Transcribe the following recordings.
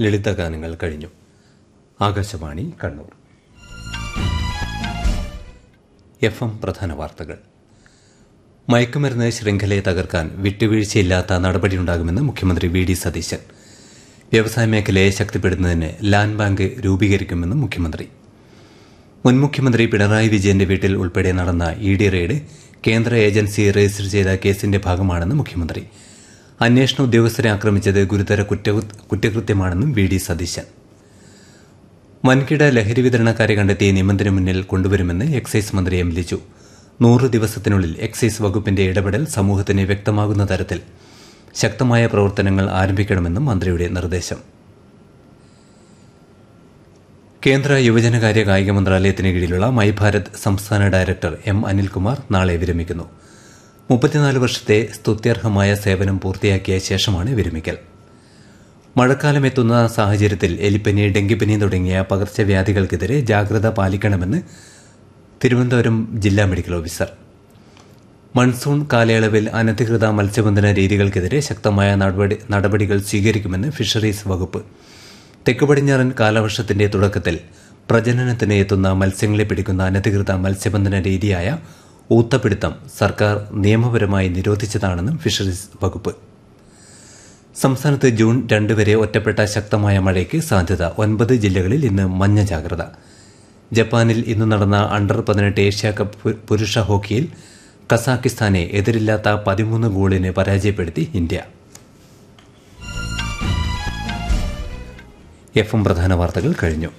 ലളിതഗാനങ്ങൾ കഴിഞ്ഞു Akashvani Kannur F M പ്രധാന വാർത്തകൾ മയക്കുമരുന്ന് ശൃംഖലയെ തകർക്കാൻ വിട്ടുവീഴ്ചയില്ലാത്ത നടപടിയുണ്ടാകുമെന്ന് മുഖ്യമന്ത്രി വി ഡി സതീശൻ വ്യവസായ മേഖലയെ ശക്തിപ്പെടുത്തുന്നതിന് ലാൻഡ് ബാങ്ക് രൂപീകരിക്കുമെന്നും മുഖ്യമന്ത്രി മുൻ മുഖ്യമന്ത്രി പിണറായി വിജയന്റെ വീട്ടിൽ ഉൾപ്പെടെ നടന്ന ഇ ഡി റെയ്ഡ് കേന്ദ്ര ഏജൻസി രജിസ്റ്റർ ചെയ്ത കേസിന്റെ ഭാഗമാണെന്ന് മുഖ്യമന്ത്രി അന്വേഷണ ഉദ്യോഗസ്ഥരെ ആക്രമിച്ചത് ഗുരുതര കുറ്റകൃ- കുറ്റകൃത്യമാണെന്നും വി ഡി സതീശൻ വൻകിട ലഹരി വിതരണക്കാരെ കണ്ടെത്തി നിയമത്തിന് മുന്നിൽ കൊണ്ടുവരുമെന്ന് എക്സൈസ് മന്ത്രി എം ലിജു നൂറ് ദിവസത്തിനുള്ളിൽ എക്സൈസ് വകുപ്പിന്റെ ഇടപെടൽ സമൂഹത്തിന് വ്യക്തമാകുന്ന തരത്തിൽ ശക്തമായ പ്രവർത്തനങ്ങൾ ആരംഭിക്കണമെന്നും മന്ത്രിയുടെ നിർദ്ദേശം കേന്ദ്ര യുവജനകാര്യ കായിക മന്ത്രാലയത്തിന് കീഴിലുള്ള മൈ ഭാരത് സംസ്ഥാന ഡയറക്ടർ എം അനിൽകുമാർ നാളെ വിരമിക്കുന്നു മുപ്പത്തിനാല് വർഷത്തെ സ്തുത്യർഹമായ സേവനം പൂർത്തിയാക്കിയ ശേഷമാണ് വിരമിക്കൽ മഴക്കാലം എത്തുന്ന സാഹചര്യത്തിൽ എലിപ്പനി ഡെങ്കിപ്പനി തുടങ്ങിയ പകർച്ചവ്യാധികൾക്കെതിരെ ജാഗ്രത പാലിക്കണമെന്ന് തിരുവനന്തപുരം ജില്ലാ മെഡിക്കൽ ഓഫീസർ മൺസൂൺ കാലയളവിൽ അനധികൃത മത്സ്യബന്ധന രീതികൾക്കെതിരെ ശക്തമായ നടപടി നടപടികൾ സ്വീകരിക്കുമെന്ന് ഫിഷറീസ് വകുപ്പ് തെക്ക് പടിഞ്ഞാറൻ കാലവർഷത്തിന്റെ തുടക്കത്തിൽ പ്രജനനത്തിന് എത്തുന്ന മത്സ്യങ്ങളെ പിടിക്കുന്ന അനധികൃത മത്സ്യബന്ധന രീതിയായ ഊത്തപിടുത്തം സർക്കാർ നിയമപരമായി നിരോധിച്ചതാണെന്നും ഫിഷറീസ് വകുപ്പ് സംസ്ഥാനത്ത് ജൂൺ രണ്ട് വരെ ഒറ്റപ്പെട്ട ശക്തമായ മഴയ്ക്ക് സാധ്യത ഒൻപത് ജില്ലകളിൽ ഇന്ന് മഞ്ഞ ജാഗ്രത ജപ്പാനിൽ ഇന്ന് നടന്ന അണ്ടർ പതിനെട്ട് ഏഷ്യ കപ്പ് പു- പുരുഷ ഹോക്കിയിൽ കസാക്കിസ്ഥാനെ എതിരില്ലാത്ത പതിമൂന്ന് ഗോളിന് പരാജയപ്പെടുത്തി ഇന്ത്യ എഫ് എം പ്രധാന വാർത്തകൾ കഴിഞ്ഞു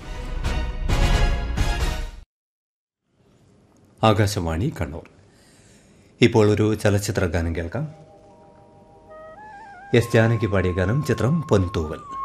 ആകാശവാണി കണ്ണൂർ ഇപ്പോൾ ഒരു ചലച്ചിത്ര ഗാനം കേൾക്കാം എസ് ജാനകി പാടിയ ഗാനം ചിത്രം പൊൻതൂവൽ